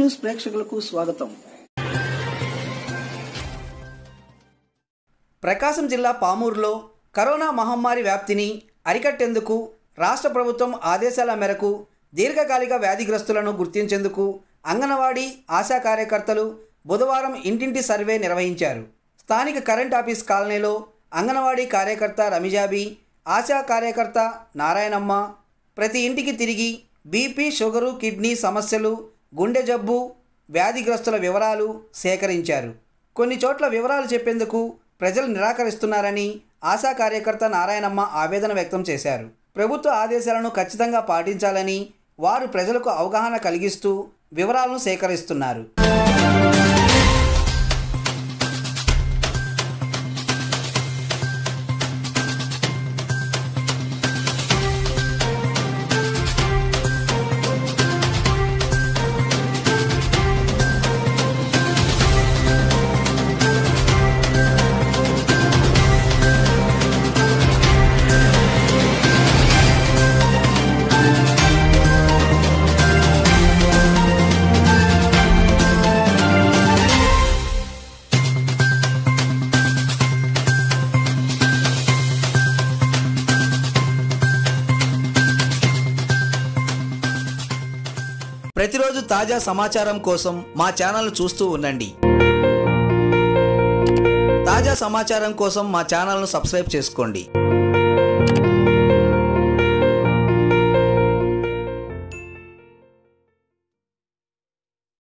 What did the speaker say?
news ప్రేక్షకులకు స్వాగతం ప్రకాశం జిల్లా పామూరులో కరోనా మహమ్మారి వ్యాప్తిని అరికట్టేందుకు రాష్ట్ర ప్రభుత్వం ఆదేశాల మేరకు దీర్ఘకాలిక వ్యాధిగ్రస్తులను గుర్తించేందుకు అంగన్వాడీ ఆశా కార్యకర్తలు బుధవారం ఇంటింటి సర్వే నిర్వహించారు స్థానిక కరెంట్ ఆఫీస్ కాలనీలో అంగన్వాడీ కార్యకర్త రమిజాబీ ఆశా కార్యకర్త నారాయణమ్మ ప్రతి ఇంటికి తిరిగి బీపీ షుగరు కిడ్నీ సమస్యలు గుండె జబ్బు వ్యాధిగ్రస్తుల వివరాలు సేకరించారు కొన్ని చోట్ల వివరాలు చెప్పేందుకు ప్రజలు నిరాకరిస్తున్నారని ఆశా కార్యకర్త నారాయణమ్మ ఆవేదన వ్యక్తం చేశారు ప్రభుత్వ ఆదేశాలను ఖచ్చితంగా పాటించాలని వారు ప్రజలకు అవగాహన కలిగిస్తూ వివరాలను సేకరిస్తున్నారు ప్రతిరోజు తాజా సమాచారం కోసం మా ఛానల్ చూస్తూ ఉండండి తాజా సమాచారం కోసం మా ఛానల్ను సబ్స్క్రైబ్ చేసుకోండి